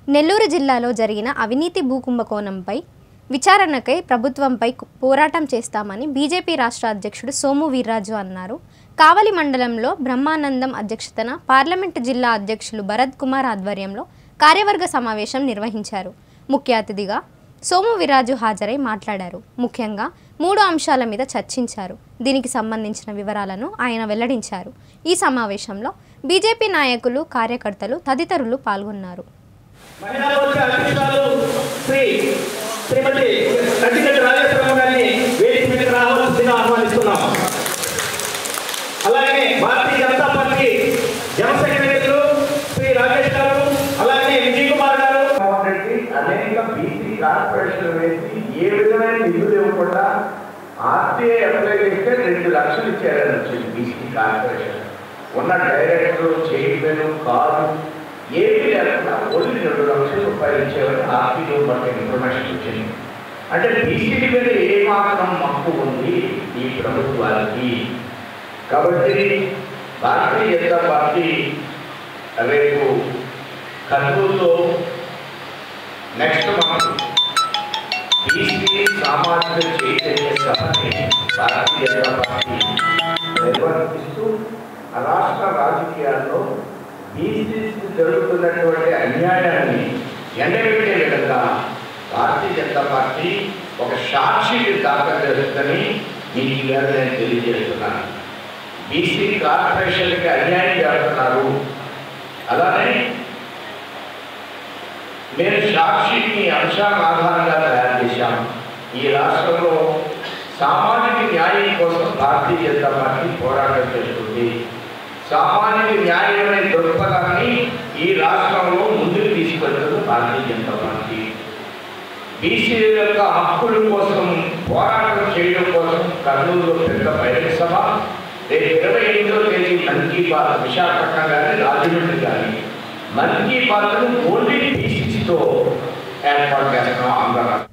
నెల్లూరు జిల్లాలో జరిగిన అవినీతి భూకుంభకోణంపై విచారణకై ప్రభుత్వంపై కు- పోరాటం చేస్తామని బీజేపీ రాష్ట్ర అధ్యక్షుడు సోము వీర్రాజు అన్నారు కావలి మండలంలో బ్రహ్మానందం అధ్యక్షతన పార్లమెంటు జిల్లా అధ్యక్షులు భరత్ కుమార్ ఆధ్వర్యంలో కార్యవర్గ సమావేశం నిర్వహించారు ముఖ్య అతిథిగా సోము వీర్రాజు హాజరై మాట్లాడారు ముఖ్యంగా మూడు అంశాల మీద చర్చించారు దీనికి సంబంధించిన వివరాలను ఆయన వెల్లడించారు ఈ సమావేశంలో బీజేపీ నాయకులు కార్యకర్తలు తదితరులు పాల్గొన్నారు మహిళా మోర్చా అధ్యక్షురాలు శ్రీ శ్రీమతి కంటిగడ్డ రాజేశ్వరమ్మ గారిని వేదిక మీదకి రావాల్సిందిగా ఆహ్వానిస్తున్నాం అలాగే భారతీయ జనతా పార్టీ జన సెక్రటరీలు శ్రీ రాజేష్ గారు అలాగే విజయ్ కుమార్ గారు జగన్మోహన్ రెడ్డి అనేక బీసీ కార్పొరేషన్లు వేసి ఏ విధమైన నిధులు ఇవ్వకుండా ఆర్టీఐ అప్లై చేస్తే రెండు లక్షలు ఇచ్చారని వచ్చింది బీసీ కార్పొరేషన్ ఉన్న డైరెక్టర్ చైర్మన్ కారు ఏమీ లేకుండా ఓన్లీ రెండు లక్షల రూపాయలు ఇచ్చేవారు ఆర్టీలో పట్ల ఇన్ఫర్మేషన్ వచ్చింది అంటే బీసీల మీద ఏ మాత్రం మక్కువ ఉంది ఈ ప్రభుత్వానికి కాబట్టి భారతీయ జనతా పార్టీ రేపు కర్నూలులో నెక్స్ట్ మంత్ బీసీ సామాజిక చైతన్య సభని భారతీయ జనతా పార్టీ నిర్వహిస్తూ రాష్ట్ర రాజకీయాల్లో బీసీకి జరుగుతున్నటువంటి అన్యాయాన్ని ఎండగట్టే విధంగా భారతీయ జనతా పార్టీ ఒక సాక్షిని దాఖలు చేస్తుందని మీకు ఈవేళ నేను తెలియజేస్తున్నాను బీసీ కార్పొరేషన్కి అన్యాయం చేస్తున్నారు అలానే మేము సాక్షిని అంశాన్ని ఆధారంగా తయారు చేశాం ఈ రాష్ట్రంలో సామాజిక న్యాయం కోసం భారతీయ జనతా పార్టీ పోరాటం చేస్తుంది సామాజిక న్యాయమైన దృక్పథాన్ని ఈ రాష్ట్రంలో ముందుకు తీసుకెళ్తుంది భారతీయ జనతా పార్టీ బీసీల యొక్క హక్కుల కోసం పోరాటం చేయడం కోసం కర్నూలులో పెద్ద బహిరంగ సభ రేపు ఇరవై ఎనిమిదో తేదీ మన్ కీ బాత్ విశాఖపట్నం కానీ రాజమండ్రి కానీ మన్ కీ బాత్ను ఓన్లీ బీసీతో ఏర్పాటు చేస్తున్నాం ఆంధ్ర రాష్ట్రం